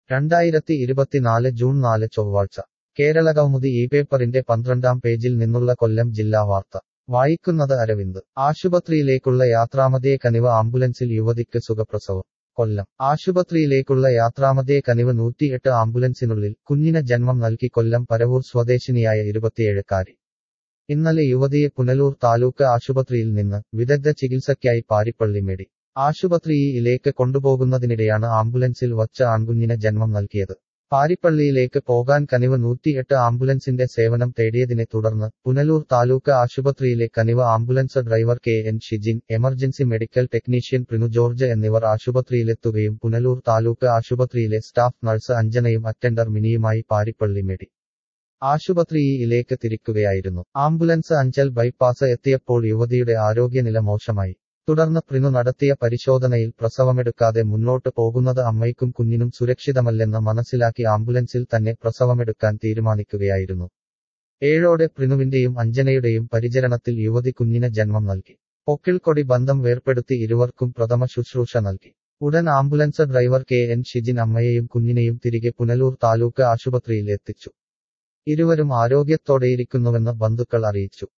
രണ്ടായിരത്തി ഇരുപത്തിനാല് ജൂൺ നാല് ചൊവ്വാഴ്ച കേരളകൗമുദി ഈ പേപ്പറിന്റെ പന്ത്രണ്ടാം പേജിൽ നിന്നുള്ള കൊല്ലം ജില്ലാ വാർത്ത വായിക്കുന്നത് അരവിന്ദ് ആശുപത്രിയിലേക്കുള്ള യാത്രാമധ്യേ കനിവ് ആംബുലൻസിൽ യുവതിക്ക് സുഖപ്രസവം കൊല്ലം ആശുപത്രിയിലേക്കുള്ള യാത്രാമധ്യേ കനിവ് നൂറ്റിയെട്ട് ആംബുലൻസിനുള്ളിൽ കുഞ്ഞിന് ജന്മം നൽകി കൊല്ലം പരവൂർ സ്വദേശിനിയായ ഇരുപത്തിയേഴക്കാരി ഇന്നലെ യുവതിയെ പുനലൂർ താലൂക്ക് ആശുപത്രിയിൽ നിന്ന് വിദഗ്ധ ചികിത്സയ്ക്കായി പാരിപ്പള്ളി മെഡി ആശുപത്രിയിലേക്ക് കൊണ്ടുപോകുന്നതിനിടെയാണ് ആംബുലൻസിൽ വച്ച ആൺകുഞ്ഞിന് ജന്മം നൽകിയത് പാരിപ്പള്ളിയിലേക്ക് പോകാൻ കനിവ് നൂറ്റിയെട്ട് ആംബുലൻസിന്റെ സേവനം തേടിയതിനെ തുടർന്ന് പുനലൂർ താലൂക്ക് ആശുപത്രിയിലെ Kanivu ambulance driver K N Shijin emergency medical technician Prinu George എന്നിവർ ആശുപത്രിയിലെത്തുകയും പുനലൂർ താലൂക്ക് ആശുപത്രിയിലെ സ്റ്റാഫ് നഴ്സ് അഞ്ജനയും അറ്റൻഡർ മിനിയുമായി പാരിപ്പള്ളി മെഡി ആശുപത്രിയിലേക്ക് തിരിക്കുകയായിരുന്നു ആംബുലൻസ് അഞ്ചൽ ബൈപ്പാസ് എത്തിയപ്പോൾ യുവതിയുടെ ആരോഗ്യനില മോശമായി തുടർന്ന് പ്രിനു നടത്തിയ പരിശോധനയിൽ പ്രസവമെടുക്കാതെ മുന്നോട്ട് പോകുന്നത് അമ്മയ്ക്കും കുഞ്ഞിനും സുരക്ഷിതമല്ലെന്ന് മനസ്സിലാക്കി ആംബുലൻസിൽ തന്നെ പ്രസവമെടുക്കാൻ തീരുമാനിക്കുകയായിരുന്നു ഏഴോടെ പ്രിനുവിന്റെയും അഞ്ജനയുടെയും പരിചരണത്തിൽ യുവതി കുഞ്ഞിന് ജന്മം നൽകി പൊക്കിൾക്കൊടി ബന്ധം വേർപ്പെടുത്തി ഇരുവർക്കും പ്രഥമ ശുശ്രൂഷ നൽകി ഉടൻ ambulance driver K N Shijin അമ്മയെയും കുഞ്ഞിനെയും തിരികെ പുനലൂർ താലൂക്ക് ആശുപത്രിയിൽ എത്തിച്ചു ഇരുവരും ആരോഗ്യത്തോടെയിരിക്കുന്നുവെന്ന് ബന്ധുക്കൾ അറിയിച്ചു